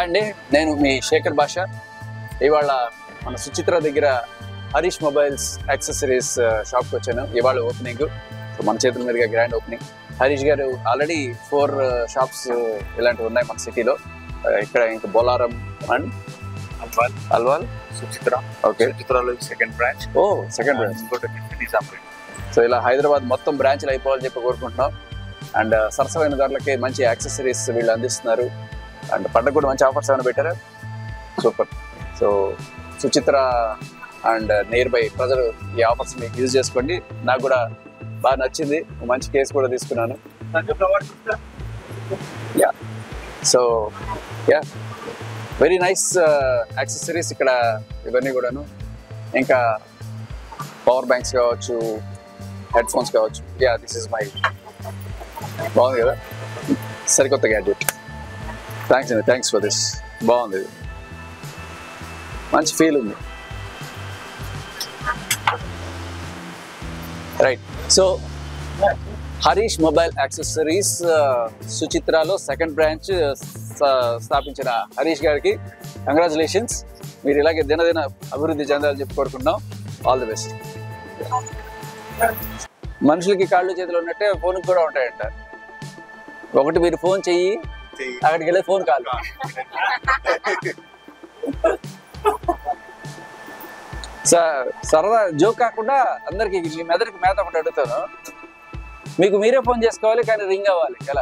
అండి నేను మీ శేఖర్ భాష ఇవాళ మన సుచిత్ర దగ్గర హరీష్ మొబైల్స్ యాక్సెసరీస్ షాప్కి వచ్చాను ఇవాళ ఓపెనింగ్ సో మన చేతుల మీదుగా గ్రాండ్ ఓపెనింగ్ హరీష్ గారు ఆల్రెడీ ఫోర్ షాప్స్ ఇలాంటివి ఉన్నాయి మన సిటీలో ఇక్కడ ఇంకా బొలారం అండ్ అల్వాల్ అల్వాల్ సుచిత్ర ఓకే సుచిత్రలో సెకండ్ బ్రాంచ్ ఓ సెకండ్ బ్రాంచ్ ఇంకోటి నిజాంపేట్ సో ఇలా హైదరాబాద్ మొత్తం బ్రాంచ్లు అయిపోవాలని చెప్పి కోరుకుంటున్నాం అండ్ సరసమైన ధరలకి మంచి యాక్సెసరీస్ వీళ్ళు అందిస్తున్నారు అండ్ పండుగ కూడా మంచి ఆఫర్స్ ఏమైనా పెట్టారా super so Suchitra and near by ప్రజలు ఈ ఆఫర్స్ మీకు యూజ్ చేసుకోండి నాకు కూడా బాగా నచ్చింది మంచి కేసు కూడా తీసుకున్నాను yeah so yeah very nice accessories ఇక్కడ ఇవన్నీ కూడాను ఇంకా పవర్ బ్యాంక్స్ కావచ్చు హెడ్ ఫోన్స్ కావచ్చు యా దిస్ ఇస్ మై బాగుంది కదా సరికొత్త గ్యాడ్జెట్ థ్యాంక్స్ అండి థ్యాంక్స్ ఫర్ దిస్ బాగుంది ఇది మంచి ఫీల్ ఉంది right so Harish mobile accessories సుచిత్రాలో సెకండ్ బ్రాంచ్ స్థాపించిన హరీష్ గారికి కంగ్రాచులేషన్స్ మీరు ఇలాగే దినదిన అభివృద్ధి చెందాలని చెప్పి కోరుకుంటున్నాం ఆల్ ది బెస్ట్ మనుషులకి కాళ్ళు చేతులు ఉన్నట్టే ఫోన్ కూడా ఉంటాయంట ఒకటి మీరు ఫోన్ చెయ్యి అక్కడికి వెళ్ళి ఫోన్ కాల్ స- సరదా జోక్ కాకుండా అందరికి మీ మెదడుకి మేత ఒకటి అడుగుతాను మీకు మీరే ఫోన్ చేసుకోవాలి కానీ రింగ్ అవ్వాలి ఎలా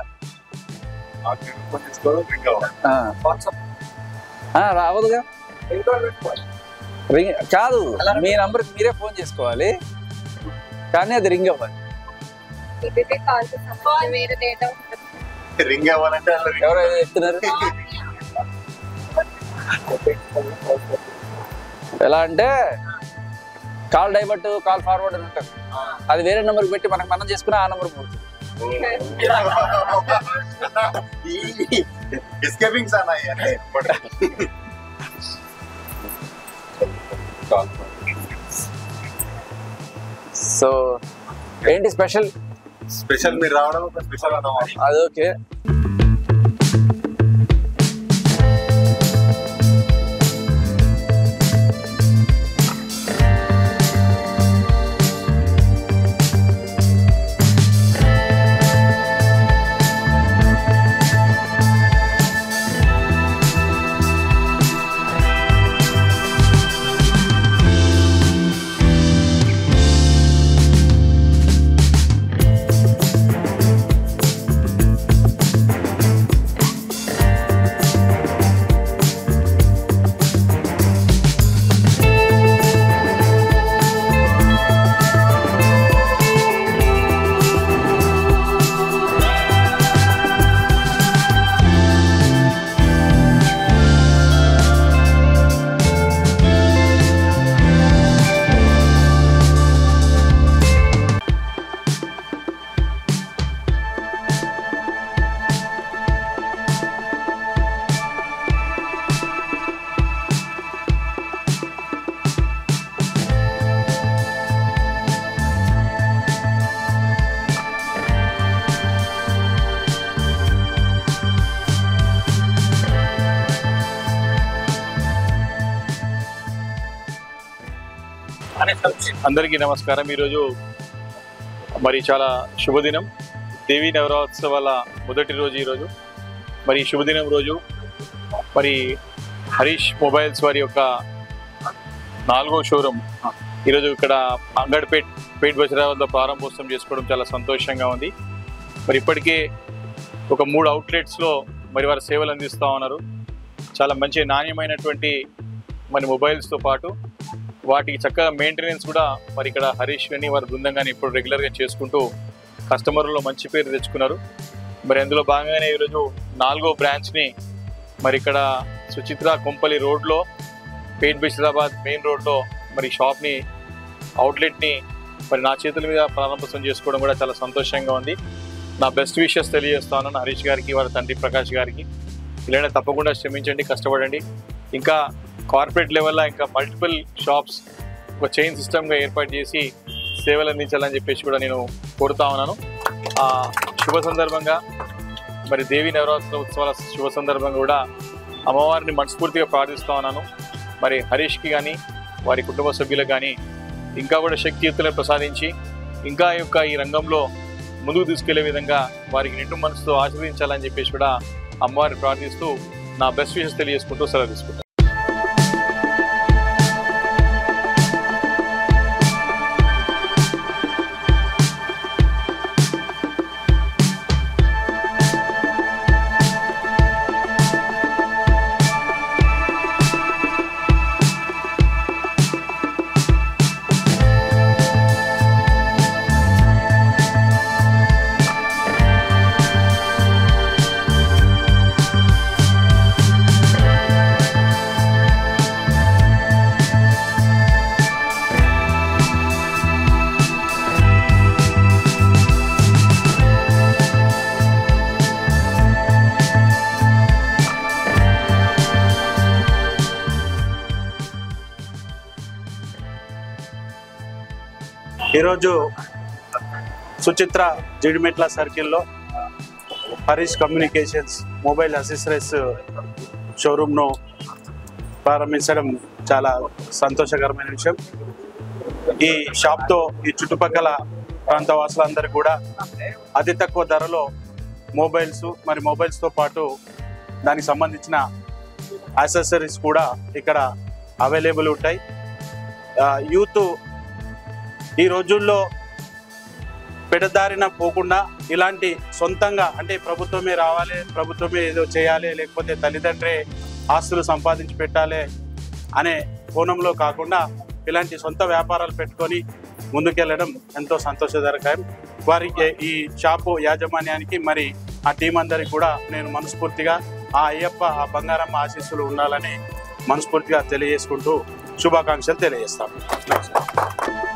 ఆ. ఆ, రావదుగా రింగ్ కాదు మీ నంబర్కి మీరే ఫోన్ చేసుకోవాలి కానీ అది రింగ్ అవ్వాలి ఇదైతే కాల్ చేస్తాం వేరే డేటా ఉంటుంది రింగ్ అవ్వాలంటే ఎవరైనా చెప్తున్నారు ఎలా అంటే కాల్ డైవర్ట్ కాల్ ఫార్వర్డ్ అని ఉంటుంది అది వేరే నెంబర్కి పెట్టి మనకు మనం చేసుకుని ఆ నెంబర్ పోతుంది ఎస్కేపింగ్ సార్ సో ఏంటి స్పెషల్ స్పెషల్ మీరు రావడం ఒక స్పెషల్ అన్నమాట అది ఓకే అందరికీ నమస్కారం ఈరోజు మరి చాలా శుభదినం దేవీ నవరాత్సవాల మొదటి రోజు ఈరోజు మరి ఈ శుభదినం రోజు మరి హరీష్ మొబైల్స్ వారి యొక్క నాలుగో షోరూమ్ ఈరోజు ఇక్కడ అంగడ్పేట్ పేట్ బజరా వద్ద ప్రారంభోత్సవం చేసుకోవడం చాలా సంతోషంగా ఉంది మరి ఇప్పటికే ఒక మూడు అవుట్లెట్స్లో మరి వారి సేవలు అందిస్తూ ఉన్నారు చాలా మంచి నాణ్యమైనటువంటి మరి మొబైల్స్తో పాటు వాటికి చక్కగా మెయింటెనెన్స్ కూడా మరి ఇక్కడ హరీష్ కానీ వారి బృందం కానీ ఇప్పుడు రెగ్యులర్గా చేసుకుంటూ కస్టమర్లో మంచి పేరు తెచ్చుకున్నారు మరి అందులో భాగంగానే ఈరోజు నాలుగో బ్రాంచ్ని మరి ఇక్కడ సుచిత్ర కొంపల్లి రోడ్లో పేట్ బషీరాబాద్ మెయిన్ రోడ్లో మరి షాప్ని అవుట్లెట్ని మరి నా చేతుల మీద ప్రారంభోత్సవం చేసుకోవడం కూడా చాలా సంతోషంగా ఉంది నా బెస్ట్ విషెస్ తెలియజేస్తాను హరీష్ గారికి వారి తండ్రి ప్రకాష్ గారికి ఇలానే తప్పకుండా శ్రమించండి కష్టపడండి ఇంకా కార్పొరేట్ లెవెల్లో ఇంకా మల్టిపుల్ షాప్స్ ఒక చైన్ సిస్టమ్గా ఏర్పాటు చేసి సేవలు అందించాలని చెప్పేసి కూడా నేను కోరుతా ఉన్నాను ఆ శుభ సందర్భంగా మరి దేవి నవరాత్రి ఉత్సవాల శుభ సందర్భంగా కూడా అమ్మవారిని మనస్ఫూర్తిగా ప్రార్థిస్తా ఉన్నాను మరి హరీష్కి కానీ వారి కుటుంబ సభ్యులకు కానీ ఇంకా కూడా శక్తియుక్తులను ప్రసాదించి ఇంకా ఈ యొక్క ఈ రంగంలో ముందుకు తీసుకెళ్లే విధంగా వారికి నిండు మనసుతో ఆశీర్వదించాలని చెప్పేసి కూడా అమ్మవారిని ప్రార్థిస్తూ నా బెస్ట్ విషెస్ తెలియజేసుకుంటూ సెలవు తీసుకుంటాను ఈరోజు సుచిత్ర జిడిమెట్ల సర్కిల్లో హరీష్ కమ్యూనికేషన్స్ మొబైల్ అసెసరీస్ షోరూమ్ను ప్రారంభించడం చాలా సంతోషకరమైన విషయం ఈ షాప్తో ఈ చుట్టుపక్కల ప్రాంత వాసులందరికీ కూడా అతి తక్కువ ధరలో మొబైల్స్ మరి మొబైల్స్తో పాటు దానికి సంబంధించిన యాక్సెసరీస్ కూడా ఇక్కడ అవైలబుల్ ఉంటాయి ఆ, యూత్ ఈ రోజుల్లో పెడదారిన పోకుండా ఇలాంటి సొంతంగా అంటే ప్రభుత్వమే రావాలి ప్రభుత్వమే ఏదో చేయాలి లేకపోతే తల్లిదండ్రి ఆస్తులు సంపాదించి పెట్టాలి అనే కోణంలో కాకుండా ఇలాంటి సొంత వ్యాపారాలు పెట్టుకొని ముందుకెళ్ళడం ఎంతో సంతోషదాయకం వారికి ఈ షాపు యాజమాన్యానికి మరి ఆ టీం అందరికి కూడా నేను మనస్ఫూర్తిగా ఆ అయ్యప్ప ఆ బంగారమ్మ ఆశీస్సులు ఉండాలని మనస్ఫూర్తిగా తెలియజేసుకుంటూ శుభాకాంక్షలు తెలియజేస్తాను నమస్కారం